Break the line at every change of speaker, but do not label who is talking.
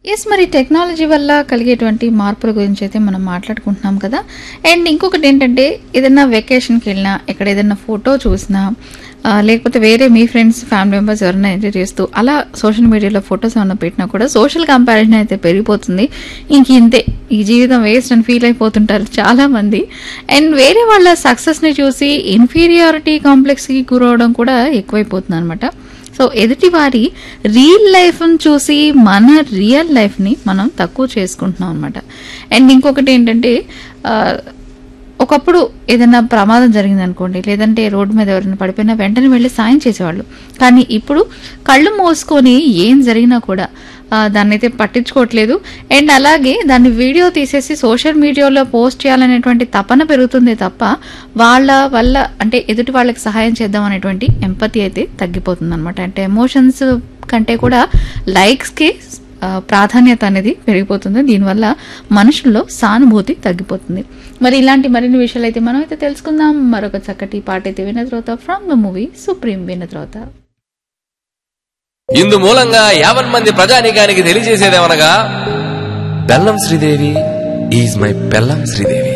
yes మరి technology వల్ల కలిగేటువంటి మార్పుల గురించి అయితే మనం మాట్లాడుకుంటున్నాం కదా అండ్ ఇంకొకటి ఏంటంటే ఏదైనా వెకేషన్కి వెళ్ళినా ఎక్కడ ఏదైనా ఫోటో చూసినా ఆ, లేకపోతే వేరే మీ ఫ్రెండ్స్ ఫ్యామిలీ మెంబర్స్ ఎవరైనా ఎంజాయ్ చేస్తూ అలా సోషల్ మీడియాలో ఫొటోస్ ఏమైనా పెట్టినా కూడా సోషల్ కంపారిజన్ అయితే పెరిగిపోతుంది ఇంక ఇంతే ఈ జీవితం వేస్ట్ అని ఫీల్ అయిపోతుంటారు చాలా మంది అండ్ వేరే వాళ్ళ సక్సెస్ని చూసి ఇన్ఫీరియారిటీ కాంప్లెక్స్కి గురవడం కూడా ఎక్కువైపోతుంది అనమాట సో ఎదుటి వారి రియల్ లైఫ్ని చూసి మన రియల్ లైఫ్ని మనం తక్కువ చేసుకుంటున్నాం అనమాట అండ్ ఇంకొకటి ఏంటంటే ఆ, ఒకప్పుడు ఏదైనా ప్రమాదం జరిగింది అనుకోండి లేదంటే రోడ్డు మీద ఎవరైనా పడిపోయినా వెంటనే వెళ్ళి సాయం చేసేవాళ్ళు కానీ ఇప్పుడు కళ్ళు మోసుకొని ఏం జరిగినా కూడా ఆ, దాన్ని అయితే పట్టించుకోవట్లేదు అండ్ అలాగే దాన్ని వీడియో తీసేసి సోషల్ మీడియాలో పోస్ట్ చేయాలనేటువంటి తపన పెరుగుతుంది తప్ప వాళ్ళ వల్ల అంటే ఎదుటి వాళ్ళకి సహాయం చేద్దాం అనేటువంటి ఎంపతి అయితే తగ్గిపోతుంది అనమాట అంటే ఎమోషన్స్ కంటే కూడా లైక్స్కి ఆ, ప్రాధాన్యత అనేది పెరిగిపోతుంది దీనివల్ల మనుషుల్లో సానుభూతి తగ్గిపోతుంది మరి ఇలాంటి మరిన్ని విషయాలు అయితే మనం అయితే తెలుసుకుందాం మరొక చక్కటి పాట అయితే విన్న తర్వాత ఫ్రమ్ ద మూవీ సుప్రీం విన్న తర్వాత
ఇందు మూలంగా యావన్ మంది ప్రజానీకానికి తెలియజేసేదేమనగా బెల్లం శ్రీదేవి ఈజ్ మై బెల్లం శ్రీదేవి